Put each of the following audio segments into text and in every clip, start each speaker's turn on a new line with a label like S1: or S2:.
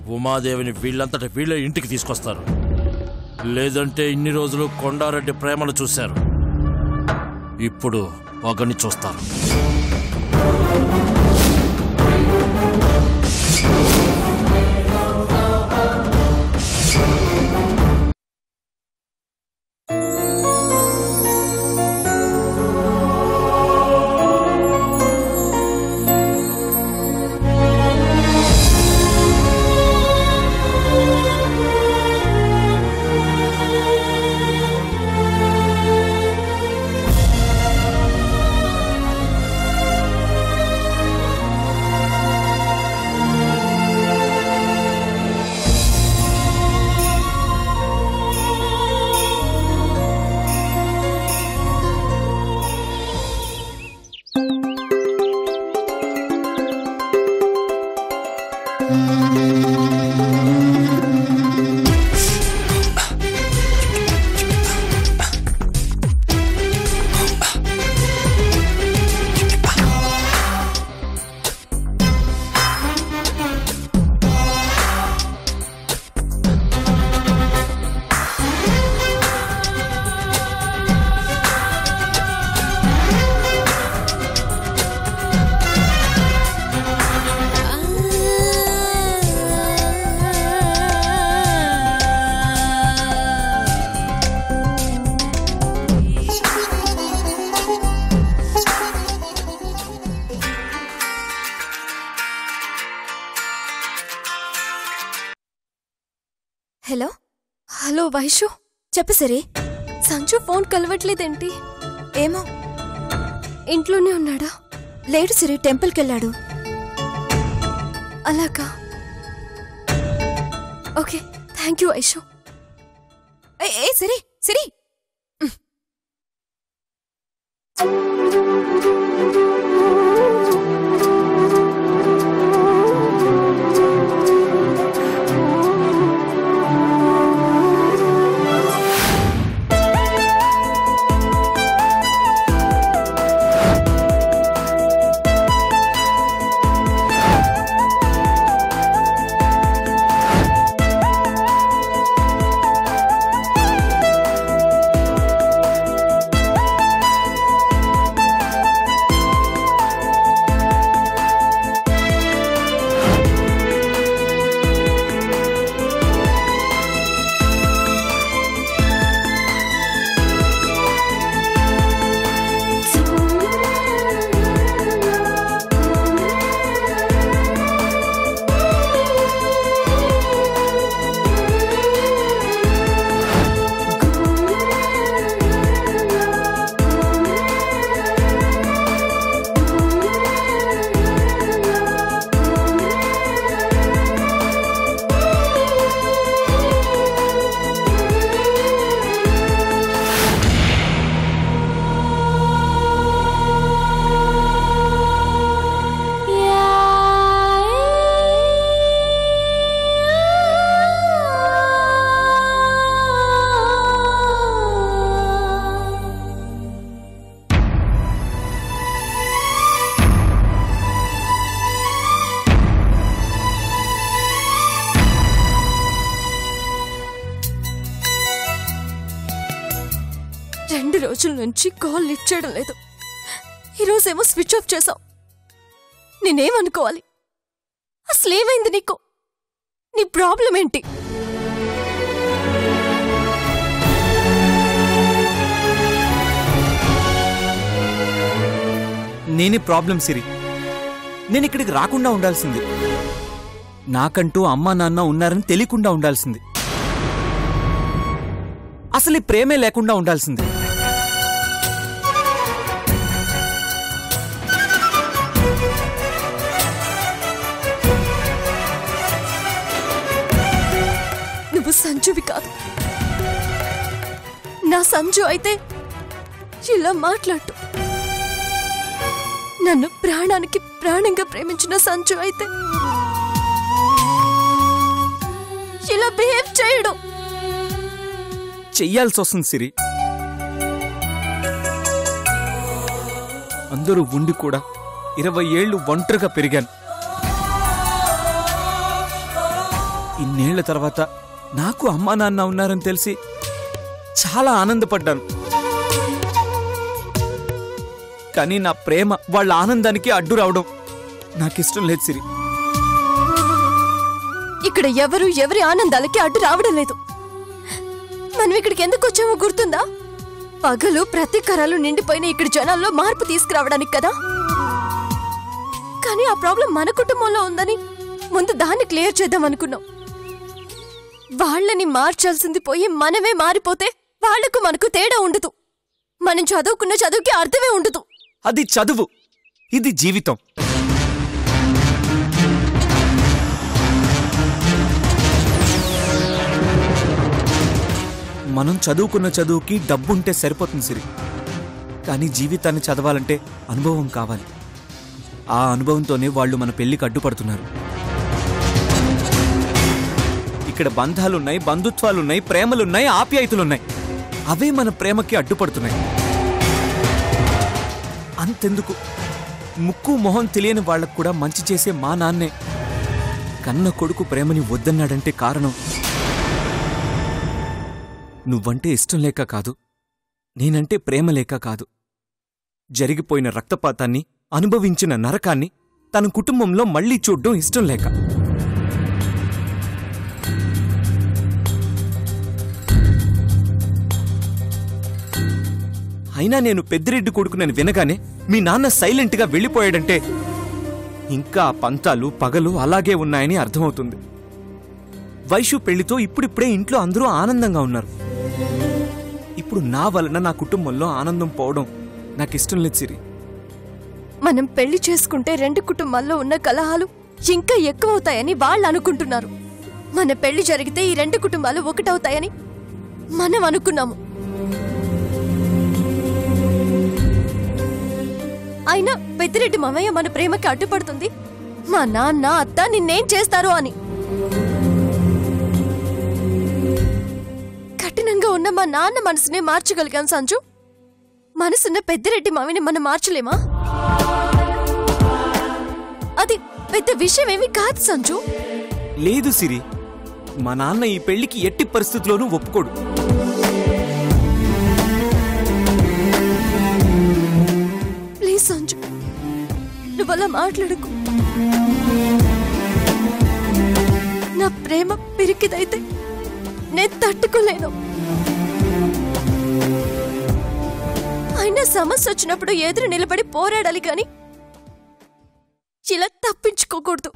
S1: ఉమాదేవిని వీళ్ళంతట వీళ్ళే ఇంటికి తీసుకొస్తారు లేదంటే ఇన్ని రోజులు కొండారెడ్డి ప్రేమను చూశారు ఇప్పుడు పగని చూస్తారు
S2: హలో హలో వైషు చెప్పు సరే సంజు ఫోన్ కలవట్లేదేంటి ఏమో ఇంట్లోనే ఉన్నాడా లేడు సిరి టెంపుల్కి వెళ్ళాడు అలాగా ఓకే థ్యాంక్ యూ వైషు ఏ ఏ, సిరి సిరి రెండు రోజుల నుంచి కాల్ లిఫ్ట్ చేయడం లేదు ఈరోజేమో స్విచ్ ఆఫ్ చేసావు నేనేమనుకోవాలి అసలేమైంది నీకు నీ ప్రాబ్లం ఏంటి
S3: నేనే ప్రాబ్లం సిరి నేను ఇక్కడికి రాకుండా ఉండాల్సింది నాకంటూ అమ్మా నాన్న ఉన్నారని తెలియకుండా ఉండాల్సింది అసలు ఈ ప్రేమే లేకుండా ఉండాల్సింది
S2: నువ్వు సంజువి కాదు నా సంజు అయితే ఇలా మాట్లాడు నన్ను ప్రాణానికి ప్రాణంగా ప్రేమించిన సంజు అయితే ఇలా బిహేవ్ చేయడు
S3: చెయ్యాల్సి వస్తుంది సిరి అందరూ ఉండి కూడా ఇరవై ఏళ్ళు ఒంటరిగా పెరిగాను ఇన్నేళ్ల తర్వాత నాకు అమ్మా నాన్న ఉన్నారని తెలిసి చాలా ఆనందపడ్డాను కానీ నా ప్రేమ వాళ్ళ ఆనందానికి అడ్డు రావడం నాకిష్టం లేదు సిరి
S2: ఇక్కడ ఎవరు ఎవరి ఆనందాలకి అడ్డు రావడం లేదు మనం ఇక్కడికి ఎందుకు వచ్చామో గుర్తుందా పగలు ప్రతీకారాలు నిండిపోయిన ఇక్కడ జనాల్లో మార్పు తీసుకురావడానికి కదా కానీ ఆ ప్రాబ్లం మన కుటుంబంలో ఉందని ముందు దాన్ని క్లియర్ చేద్దాం అనుకున్నాం వాళ్ళని మార్చాల్సింది పోయి మనమే మారిపోతే వాళ్లకు మనకు తేడా ఉండదు మనం చదువుకున్న చదువుకి అర్థమే ఉండదు
S3: అది చదువు ఇది జీవితం మనం చదువుకున్న చదువుకి డబ్బుంటే సరిపోతుంది సిరి కానీ జీవితాన్ని చదవాలంటే అనుభవం కావాలి ఆ అనుభవంతోనే వాళ్ళు మన పెళ్లికి అడ్డుపడుతున్నారు ఇక్కడ బంధాలున్నాయి బంధుత్వాలున్నాయి ప్రేమలున్నాయి ఆప్యాయతలున్నాయి అవే మన ప్రేమకి అడ్డుపడుతున్నాయి అంతెందుకు ముక్కు మొహం తెలియని వాళ్ళకు కూడా మంచి చేసే మా నాన్నే కన్న కొడుకు ప్రేమని వద్దన్నాడంటే కారణం నువ్వంటే ఇష్టం లేక కాదు నేనంటే ప్రేమ లేక కాదు జరిగిపోయిన రక్తపాతాన్ని అనుభవించిన నరకాన్ని తన కుటుంబంలో మళ్ళీ చూడ్డం ఇష్టం లేక అయినా నేను పెద్దిరెడ్డి కొడుకునని వినగానే మీ నాన్న సైలెంట్గా వెళ్ళిపోయాడంటే ఇంకా ఆ పంతాలు పగలు అలాగే ఉన్నాయని అర్థమవుతుంది వైషు పెళ్లితో ఇప్పుడిప్పుడే ఇంట్లో అందరూ ఆనందంగా ఉన్నారు ఇప్పుడు నా వలన నా కుటుంబంలో ఆనందం పోవడం నాకు ఇష్టం లేదు సిరి
S2: మనం పెళ్లి చేసుకుంటే రెండు కుటుంబాల్లో ఉన్న కలహాలు ఇంకా ఎక్కువవుతాయని వాళ్ళు అనుకుంటున్నారు మన పెళ్లి జరిగితే ఈ రెండు కుటుంబాలు ఒకటవుతాయని మనం అనుకున్నాము అయినా పెద్దిరెడ్డి మామయ్య మన ప్రేమకి అడ్డుపడుతుంది మా నాన్న అత్త నిన్నేం చేస్తారు అని కఠినంగా ఉన్న మా నాన్న మనసునే మార్చగలిగాం సంజు మనసున్న పెద్దిరెడ్డి మావిని మనం మార్చలేమా అది పెద్ద విషయం ఏమీ కాదు సంజు
S3: లేదు సిరి మా నాన్న ఈ పెళ్లికి ఎట్టి పరిస్థితుల్లోనూ ఒప్పుకోడు
S2: ప్లీజ్ సంజు నువ్వు అలా మాట్లాడకు నా ప్రేమ పిరికిదైతే నేను తట్టుకోలేను అయినా సమస్య వచ్చినప్పుడు ఎదురు నిలబడి పోరాడాలి కానీ ఇలా తప్పించుకోకూడదు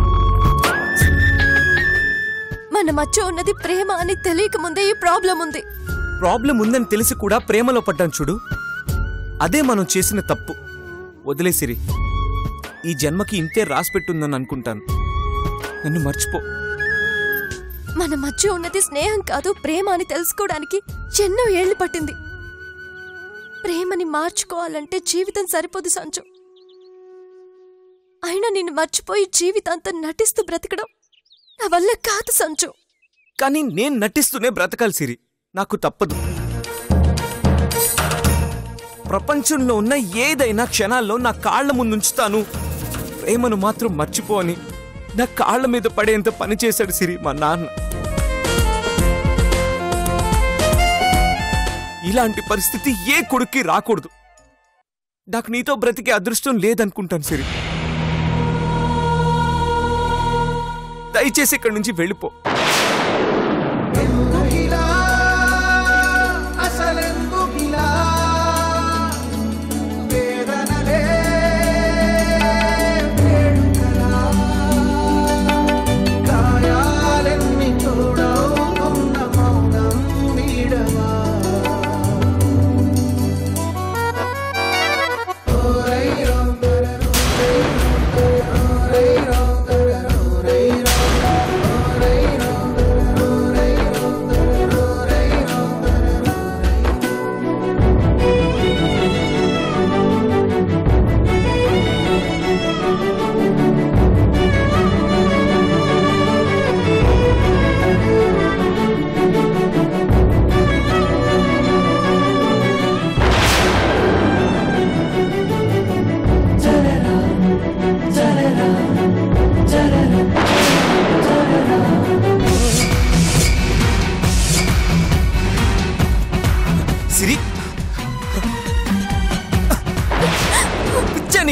S2: మన మధ్య ఉన్నది ప్రేమ అని తెలియక ముందే ఈ ప్రాబ్లం ఉంది
S3: ప్రాబ్లం ఉందని తెలిసి కూడా ప్రేమలో పడ్డాను చూడు అదే మనం చేసిన తప్పు వదిలే సిరి ఈ జన్మకి ఇంతే రాసిపెట్టుందని అనుకుంటాను నన్ను మర్చిపో
S2: మన మధ్య ఉన్నది స్నేహం కాదు ప్రేమ అని తెలుసుకోవడానికి ఎన్నో ఏళ్లు పట్టింది ప్రేమని మార్చుకోవాలంటే జీవితం సరిపోదు సంచు అయినా నిన్ను మర్చిపోయి జీవితాంతం నటిస్తూ బ్రతకడం నా వల్ల కాదు సంచు
S3: కానీ నేను నటిస్తూనే బ్రతకాలి సిరి నాకు తప్పదు ప్రపంచంలో ఉన్న ఏదైనా క్షణాల్లో నా కాళ్ల ముందుంచుతాను ప్రేమను మాత్రం మర్చిపో అని నా కాళ్ల మీద పడేంత పని చేశాడు సిరి మా నాన్న ఇలాంటి పరిస్థితి ఏ కొడుక్కి రాకూడదు నాకు నీతో బ్రతికే అదృష్టం లేదనుకుంటాను సిరి దయచేసి ఇక్కడి నుంచి వెళ్ళిపో
S4: ఎందుకిలా అసలెందుకిలా వేదనలే వేడుకలా గాయాలెన్ని తోడవుతున్న మౌనం వీడవా ఓరైరో ఓరైరో ఓరైరో ఓరైరో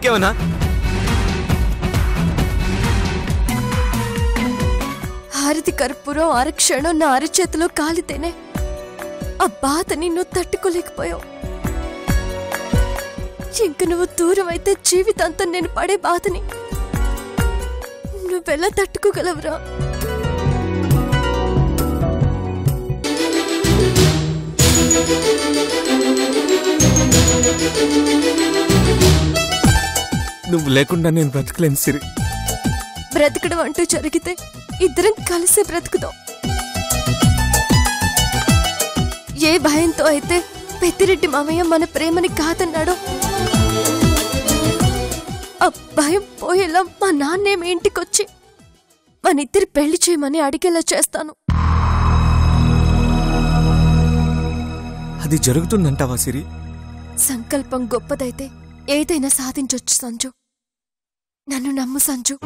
S3: ఇంకేమన్నా
S2: హారతి కర్పూరం అరక్షణం నా అరచేతిలో కాలితేనే ఆ బాధని నువ్వు తట్టుకోలేకపోయావు ఇంక నువ్వు దూరం అయితే జీవితాంతం నేను పడే బాధని నువ్వెలా తట్టుకోగలవురా
S3: నువ్వు లేకుండా నేను బ్రతకలేను సిరి
S2: బ్రతకడం అంటూ జరిగితే ఇద్దరం కలిసి బ్రతుకుదాం ఏ భయంతో అయితే పెద్దిరెడ్డి మామయ్య మన ప్రేమని కాదన్నాడో ఆ భయం పోయేలా మా నాన్నేమి ఇంటికొచ్చి మన ఇద్దరి పెళ్లి చేయమని అడిగేలా చేస్తాను
S3: అది జరుగుతుందంటావా సిరి
S2: సంకల్పం గొప్పదైతే ఏదైనా సాధించొచ్చు సంజు నన్ను నమ్ము సంజు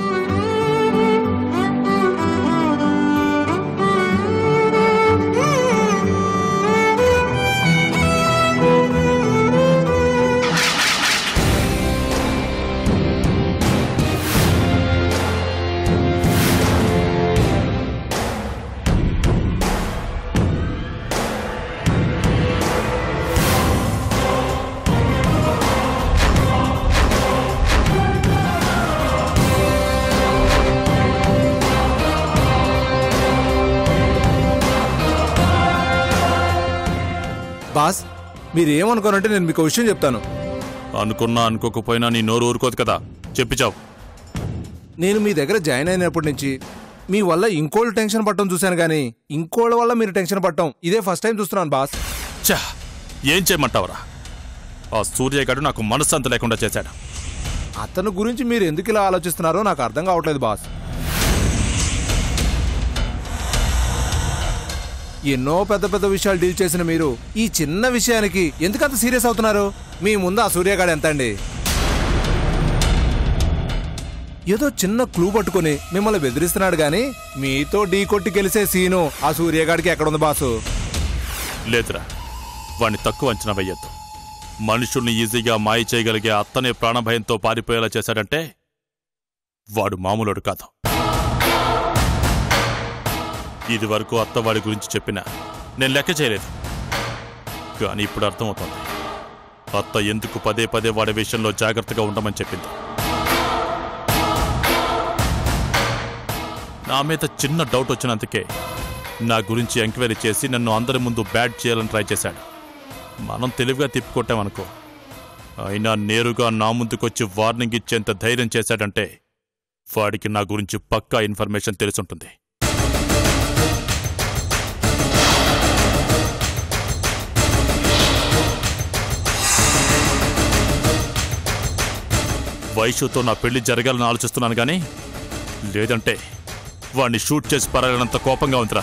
S5: బాస్ మీరు ఏమనుకోనంటే నేను మీకు విషయం చెప్తాను
S6: అనుకున్నా అనుకోకపోయినా నీ నోరు ఊరుకోదు కదా చెప్పిచావు
S5: నేను మీ దగ్గర జాయిన్ అయినప్పటి నుంచి మీ వల్ల ఇంకోళ్ళు టెన్షన్ పట్టడం చూశాను కానీ ఇంకోళ్ళ వల్ల మీరు టెన్షన్ పట్టడం ఇదే ఫస్ట్ టైం చూస్తున్నాను బాస్
S6: చా ఏం చేయమంటావురా ఆ సూర్యగాడు నాకు మనశ్శాంతి లేకుండా చేశాడు
S5: అతను గురించి మీరు ఎందుకు ఇలా ఆలోచిస్తున్నారో నాకు అర్థం కావట్లేదు బాస్ ఎన్నో పెద్ద పెద్ద విషయాలు డీల్ చేసిన మీరు ఈ చిన్న విషయానికి ఎందుకంత సీరియస్ అవుతున్నారు మీ ముందు ఆ సూర్యగాడు ఎంత అండి ఏదో చిన్న క్లూ పట్టుకొని మిమ్మల్ని బెదిరిస్తున్నాడు గాని మీతో ఢీ కొట్టి గెలిసే సీను ఆ సూర్యగాడికి ఎక్కడుంది బాసు
S6: లేదురా వాణ్ణి తక్కువ అంచనా వెయ్యొద్దు మనుషుల్ని ఈజీగా మాయ చేయగలిగే అత్తనే ప్రాణభయంతో పారిపోయేలా చేశాడంటే వాడు మామూలుడు కాదు ఇది వరకు అత్త వాడి గురించి చెప్పినా నేను లెక్క చేయలేదు కానీ ఇప్పుడు అర్థమవుతోంది అత్త ఎందుకు పదే పదే వాడి విషయంలో జాగ్రత్తగా ఉండమని చెప్పింది నా మీద చిన్న డౌట్ వచ్చినందుకే నా గురించి ఎంక్వైరీ చేసి నన్ను అందరి ముందు బ్యాడ్ చేయాలని ట్రై చేశాడు మనం తెలివిగా తిప్పికొట్టామనుకో అయినా నేరుగా నా ముందుకొచ్చి వార్నింగ్ ఇచ్చేంత ధైర్యం చేశాడంటే వాడికి నా గురించి పక్కా ఇన్ఫర్మేషన్ తెలుసుంటుంది వైషుతో నా పెళ్లి జరగాలని ఆలోచిస్తున్నాను కానీ లేదంటే వాణ్ణి షూట్ చేసి పరగనంత కోపంగా ఉందిరా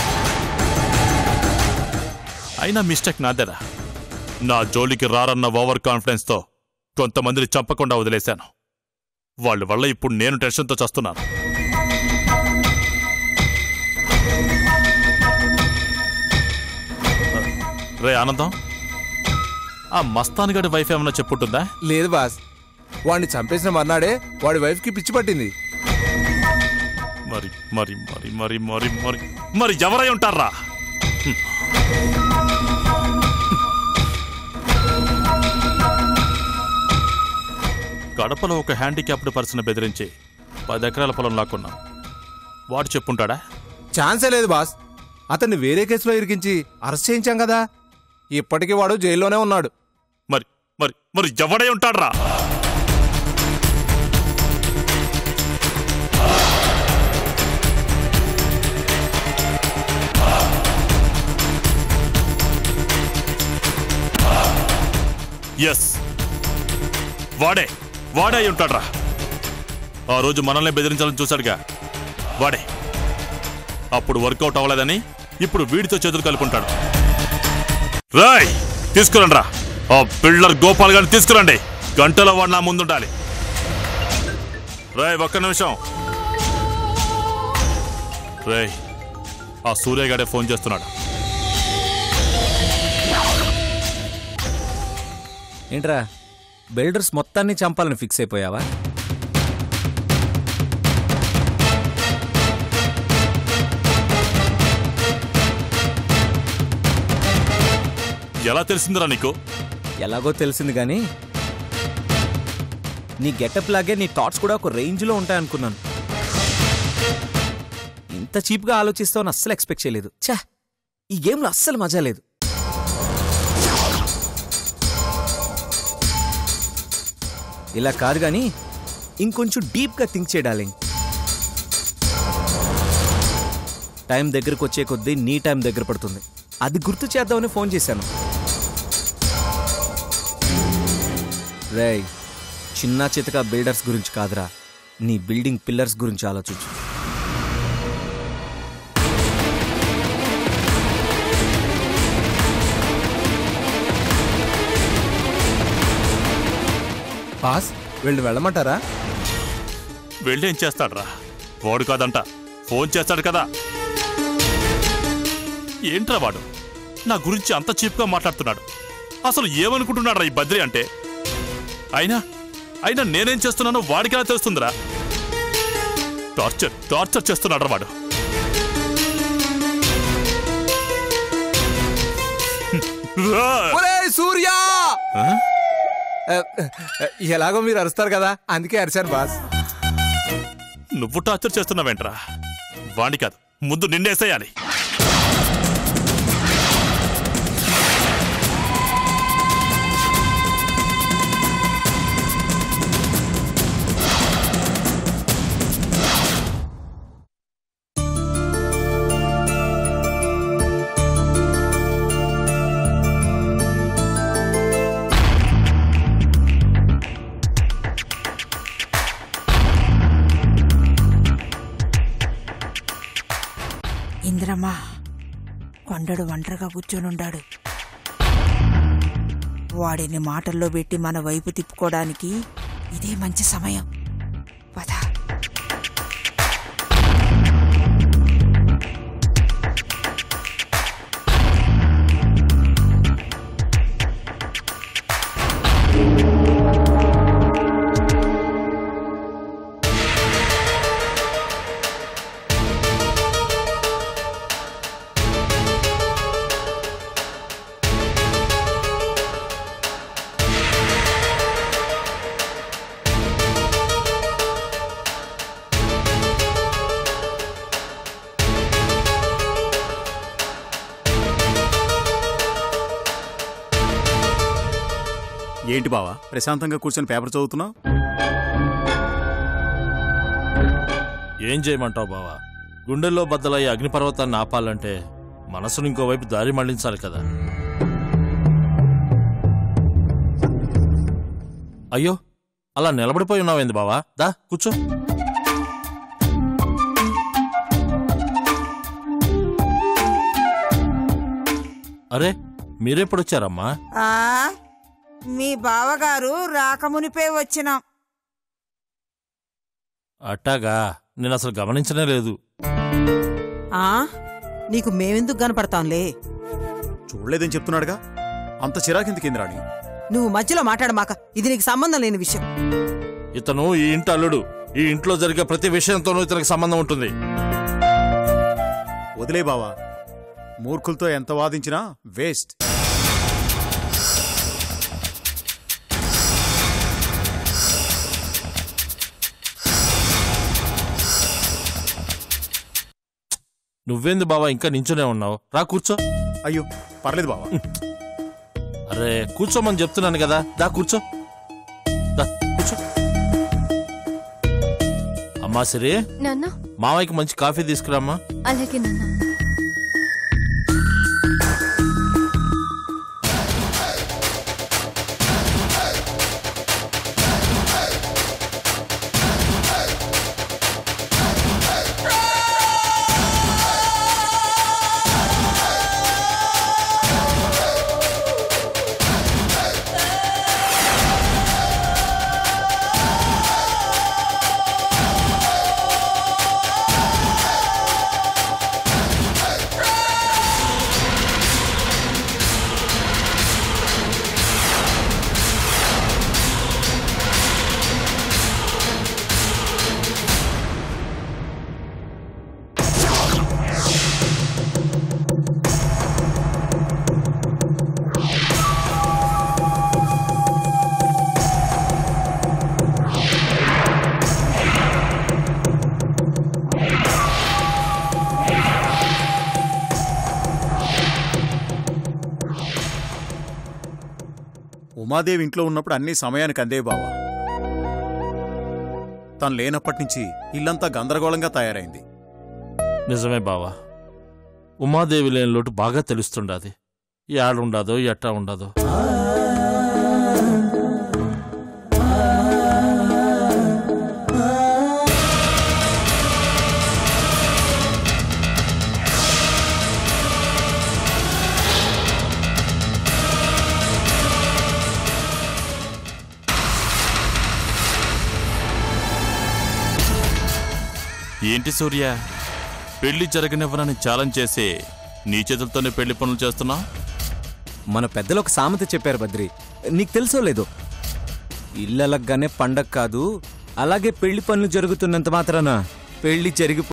S6: అయినా మిస్టేక్ నాదేరా నా జోలికి రారన్న ఓవర్ కాన్ఫిడెన్స్తో కొంతమందిని చంపకుండా వదిలేశాను వాళ్ళ వల్ల ఇప్పుడు నేను టెన్షన్తో చస్తున్నాను రే ఆనందం ఆ మస్తాన్గడి వైఫ్ ఏమన్నా చెప్పుంటుందా
S5: లేదు బాస్ వాడిని చంపేసిన మర్నాడే వాడి వైఫ్కి పిచ్చి పట్టింది
S6: మరి మరి మరి మరి మరి మరి మరి ఎవరై ఉంటారా కడపలో ఒక హ్యాండిక్యాప్డ్ పర్సన్ బెదిరించి పది ఎకరాల పొలం లాక్కున్నాం వాడు చెప్పుంటాడా
S5: ఛాన్సే లేదు బాస్ అతన్ని వేరే కేసులో ఇరికించి అరెస్ట్ చేయించాం కదా ఇప్పటికీ వాడు జైల్లోనే ఉన్నాడు
S6: మరి మరి మరి ఎవడై ఉంటాడ్రా ఎస్ వాడే వాడే అయి ఉంటాడ్రా ఆ రోజు మనల్ని బెదిరించాలని చూశాడుగా వాడే అప్పుడు వర్కౌట్ అవ్వలేదని ఇప్పుడు వీడితో చేతులు కలుపుంటాడు రాయ్ తీసుకురండి రా ఆ పిల్లర్ గోపాల్ గారిని తీసుకురండి గంటలో వాడు నా ముందుండాలి రాయ్ ఒక్క నిమిషం రాయ్ ఆ సూర్యగాడే ఫోన్ చేస్తున్నాడు
S7: ఏంట్రా
S3: బిల్డర్స్ మొత్తాన్ని చంపాలని ఫిక్స్ అయిపోయావా
S6: ఎలా తెలిసిందిరా నీకు
S3: ఎలాగో తెలిసింది కానీ నీ గెటప్ లాగే నీ థాట్స్ కూడా ఒక రేంజ్లో ఉంటాయనుకున్నాను ఇంత చీప్గా ఆలోచిస్తావని అస్సలు ఎక్స్పెక్ట్ చేయలేదు ఛా ఈ గేమ్లో అస్సలు మజా లేదు ఇలా కాదు కానీ ఇంకొంచెం డీప్గా థింక్ చేయడాలి టైం దగ్గరకు వచ్చే కొద్దీ నీ టైం దగ్గర పడుతుంది అది గుర్తు చేద్దామని ఫోన్ చేశాను రేయ్ చిన్న చితక బిల్డర్స్ గురించి కాదురా నీ బిల్డింగ్ పిల్లర్స్ గురించి ఆలోచించు
S5: బాస్ వీళ్ళు వెళ్ళమంటారా
S6: వెళ్ళి ఏం చేస్తాడ్రా వాడు కాదంట ఫోన్ చేస్తాడు కదా ఏంట్రా వాడు నా గురించి అంత చీప్గా మాట్లాడుతున్నాడు అసలు ఏమనుకుంటున్నాడ్రా ఈ బద్రి అంటే అయినా అయినా నేనేం చేస్తున్నానో వాడికి ఎలా తెలుస్తుందిరా టార్చర్ టార్చర్ చేస్తున్నాడు వాడు రా!
S5: ఒరే సూర్య
S6: ఆ?
S5: ఎలాగో మీరు అరుస్తారు కదా అందుకే అరిచాను బాస్
S6: నువ్వు టార్చర్ చేస్తున్నావేంట్రా వాణ్ణి కాదు ముందు నిన్నేసేయాలి
S7: ఇంద్రమ్మా కొండడు ఒంటరిగా కూర్చొనుండాడు వాడిని మాటల్లో పెట్టి మన వైపు తిప్పుకోవడానికి ఇదే మంచి సమయం పద
S8: ఏంటి బావా ప్రశాంతంగా కూర్చొని పేపర్ చదువుతున్నావు
S1: ఏం చేయమంటావు బావా గుండెల్లో బద్దలయ్యే అగ్నిపర్వతాన్ని ఆపాలంటే మనసును ఇంకోవైపు దారి మళ్లించాలి కదా అయ్యో అలా నిలబడిపోయి ఉన్నావేంది బావా దా కూర్చో అరే మీరెప్పుడొచ్చారమ్మా
S7: ఆ మీ బావగారు రాకమునిపే వచ్చినాం
S1: అట్టాగా నేను అసలు గమనించనే లేదు
S7: ఆ నీకు మేమెందుకు కనపడతాంలే
S8: చూడలేదని చెప్తున్నాడుగా అంత చిరాకెందుకు ఇంద్రాణి
S7: నువ్వు మధ్యలో మాట్లాడమాక ఇది నీకు సంబంధం లేని విషయం
S1: ఇతను ఈ ఇంటి అల్లుడు ఈ ఇంట్లో జరిగే ప్రతి విషయంతోనూ ఇతనికి సంబంధం ఉంటుంది
S8: వదిలే బావా మూర్ఖులతో ఎంత వాదించినా వేస్ట్
S1: నువ్వేంది బావా ఇంకా నించునే ఉన్నావు రా కూర్చో
S8: అయ్యో పర్లేదు బావా
S1: అరే కూర్చోమని చెప్తున్నాను కదా దా కూర్చో దా కూర్చో అమ్మా సరే
S2: నాన్న
S1: మావయ్యకి మంచి కాఫీ తీసుకురామ్మా
S2: అలాగే నాన్న
S8: ఉమాదేవి ఇంట్లో ఉన్నప్పుడు అన్ని సమయానికి అందే బావా తను లేనప్పటి నుంచి ఇల్లంతా గందరగోళంగా తయారైంది
S1: నిజమే బావా ఉమాదేవి లేని లోటు బాగా తెలుస్తుండాది ఏడుండదో ఎట్టా ఉండదో
S6: ఏంటి సూర్య పెళ్లి జరగనివ్వనని ఛాలెంజ్ చేసి నీ చేతులతోనే పెళ్లి పనులు చేస్తున్నా
S3: మన పెద్దలు ఒక సామెత చెప్పారు బద్రి నీకు తెలుసో లేదో ఇల్లలగ్గానే పండగ కాదు అలాగే పెళ్లి పనులు జరుగుతున్నంత మాత్రాన పెళ్లి జరిగి